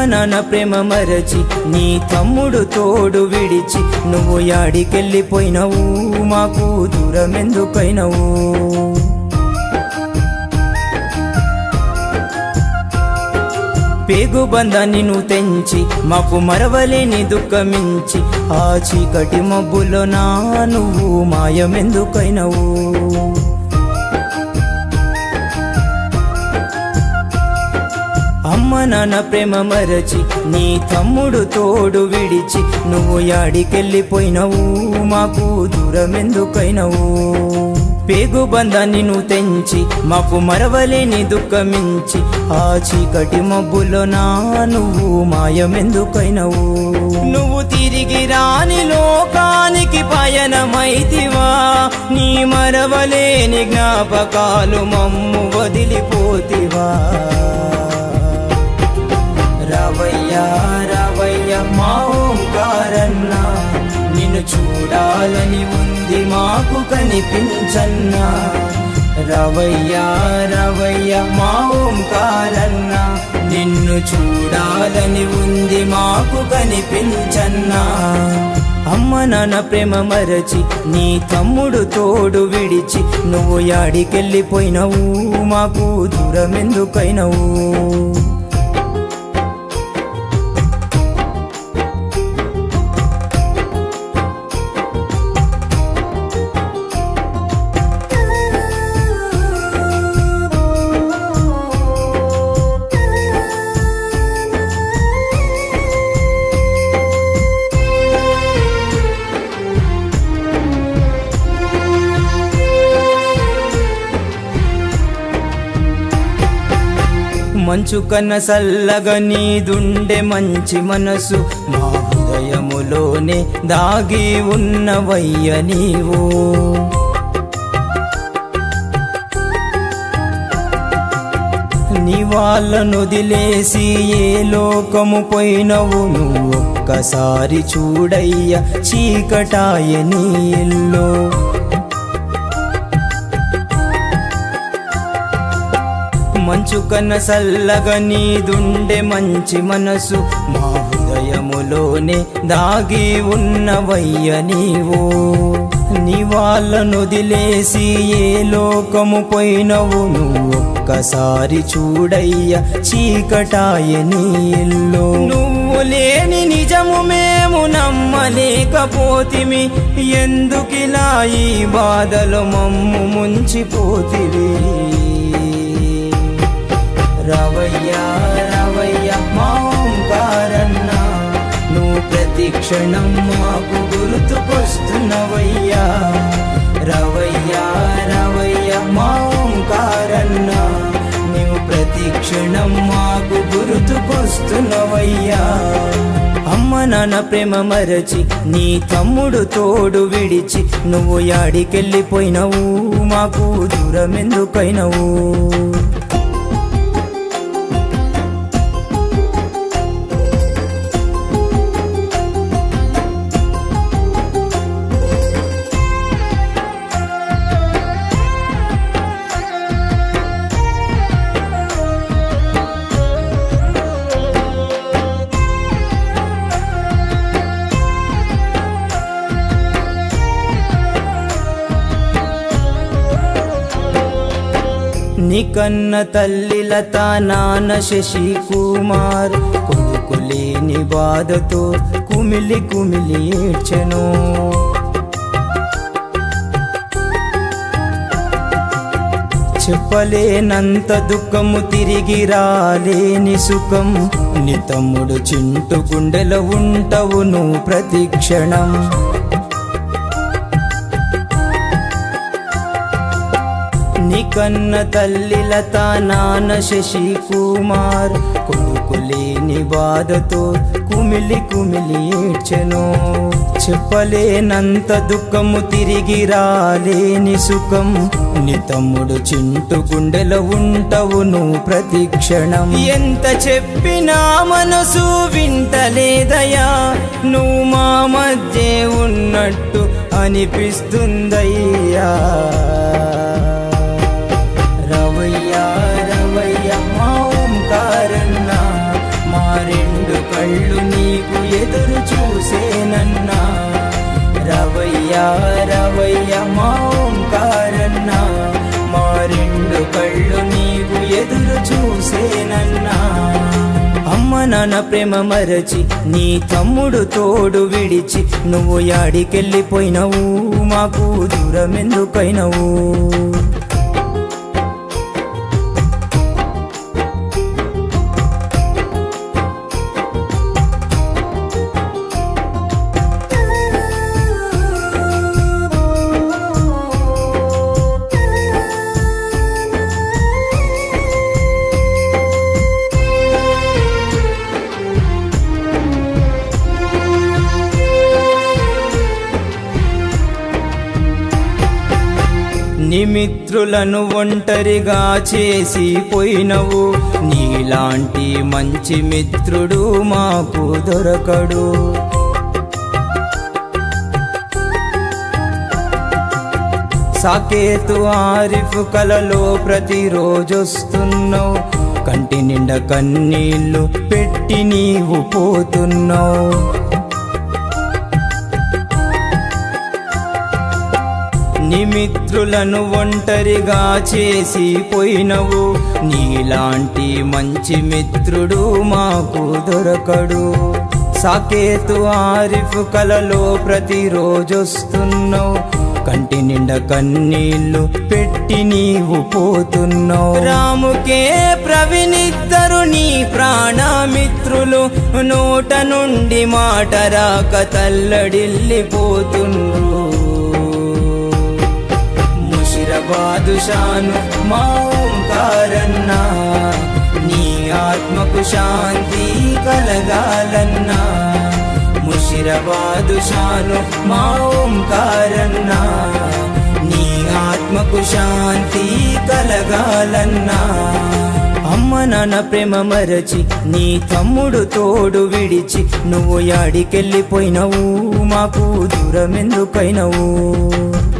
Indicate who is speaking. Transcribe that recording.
Speaker 1: నాన్న ప్రేమ మరచి నీ తమ్ముడు తోడు విడిచి నువ్వు యాడికెళ్ళిపోయినవు మాకు దూరం ఎందుకైనవు పేగు బంధాన్ని నువ్వు తెంచి మాకు మరవలేని దుఃఖమించి ఆ చీకటి మబ్బులో నా నువ్వు మాయమెందుకైనవు అమ్మ నాన్న ప్రేమ మరచి నీ తమ్ముడు తోడు విడిచి నువ్వు యాడికెళ్ళిపోయినవు మాకు దూరం ఎందుకైనవు పేగు బంధాన్ని నువ్వు తెంచి మాకు మరవలేని దుఃఖమించి ఆ చీకటి మబ్బులో నా నువ్వు మాయమెందుకైనవు నువ్వు తిరిగి రాని లోకానికి పయనమైతివా నీ మరవలేని జ్ఞాపకాలు మమ్ము వదిలిపోతివా రావయ్యా రావయ్యా మా ఓంకారన్న నిన్ను చూడాలని ఉంది మాకు కనిపించన్నా రావయ్యా రావయ్యా మా ఓంకారన్న నిన్ను చూడాలని ఉంది మాకు కనిపించన్నా అమ్మ నాన్న ప్రేమ మరచి నీ తమ్ముడు తోడు విడిచి నువ్వు యాడికెళ్ళిపోయినవు మాకు దూరం ఎందుకైనవు మంచు కన్న సల్లగా నీదుండే మంచి మనసు మా హృదయములోనే దాగి ఉన్నవయ్య నీవు నీ వాళ్ళను వదిలేసి ఏ లోకము పోయినవు నువ్వు ఒక్కసారి చూడయ్య చీకటాయ నీ ఇల్లు మంచు కన్న సల్లగా నీదుండే మంచి మనసు మా హృదయములోనే దాగి ఉన్నవయ్య నీవు నీ వాళ్ళను వదిలేసి ఏ లోకము పోయినవు నువ్వు ఒక్కసారి చూడయ్య చీకటాయ నీ ఇల్లు నువ్వు లేని నిజము మేము నమ్మలేకపోతిమి ఎందుకిలా ఈ బాధలు మమ్ము ముంచిపోతివి రవయ్యా రవయ్య మాంకారన్న నువ్వు ప్రతి క్షణం మాకు గుర్తుకొస్తున్నవయ్యా రవయ్యా రవయ్య మాంకారన్న నువ్వు ప్రతి క్షణం మాకు గుర్తుకొస్తున్నవయ్యా అమ్మ నాన్న ప్రేమ మరచి నీ తమ్ముడు తోడు విడిచి నువ్వు యాడికెళ్ళిపోయినవు మాకు దూరం ఎందుకైనవు నికన్న తల్లిలత నాన్న శశి కుమార్ కొడుకు లేని బాధతో కుమిలి కుమిలి ఏడ్చెను చెప్పలేనంత దుఃఖము తిరిగి రాలేని సుఖం నీ తమ్ముడు చింటు గుండెలో ఉంటవు నువ్వు ప్రతి క్షణం నికన్న తల్లిలత నాన్న శశి కుమార్ కొడుకు లేని బాధతో కుమిలి కుమిలి ఏడ్చెను చెప్పలేనంత దుఃఖము తిరిగి రాలేని సుఖం నీ తమ్ముడు చింటు గుండెలో ఉంటవు నువ్వు ప్రతి క్షణం ఎంత చెప్పినా మనసు వింటలేదయా నువ్వు మా మధ్య ఉన్నట్టు అనిపిస్తుందయ్యా రవయ్యా రవయ్య మా ఓంకారన్న మా రెండు కళ్ళు నీకు ఎదురు చూసేనన్నా రవయ్యా రవయ్య మా ఓంకారన్నా మా రెండు కళ్ళు నీకు ఎదురు చూసేనన్నా అమ్మ నాన్న ప్రేమ మరచి నీ తమ్ముడు తోడు విడిచి నువ్వు యాడికెళ్ళిపోయినవు మాకు దూరం ఎందుకైనవు నిమిత్రులను ఒంటరిగా చేసి పోయినవు నీలాంటి మంచి మిత్రుడు మాకు దొరకడు సాకేతు ఆరిఫ్ కలలో ప్రతిరోజొస్తున్నావు కంటి నిండా కన్నీళ్లు పెట్టి నీవు పోతున్నావు నిమిత్రులను ఒంటరిగా చేసి పోయినవు నీలాంటి మంచి మిత్రుడు మాకు దొరకడు సాకేతు ఆరిఫ్ కలలో ప్రతిరోజొస్తున్నావు కంటి నిండా కన్నీళ్లు పెట్టి నీవు పోతున్నావు రాముకే ప్రవీణిద్దరు నీ ప్రాణమిత్రులు నోట నుండి మాట రాక తల్లడిల్లిపోతుండ్రు ముషిరబాదుషాను మా ఓంకారన్నా నీ ఆత్మకు శాంతి కలగాలన్నా ముషిరబాదుషాను మా ఓంకారన్నా నీ ఆత్మకు శాంతి కలగాలన్నా అమ్మ నాన్న ప్రేమ మరచి నీ తమ్ముడు తోడు విడిచి నువ్వు యాడికెళ్ళిపోయినవు మాకు దూరం ఎందుకైనవు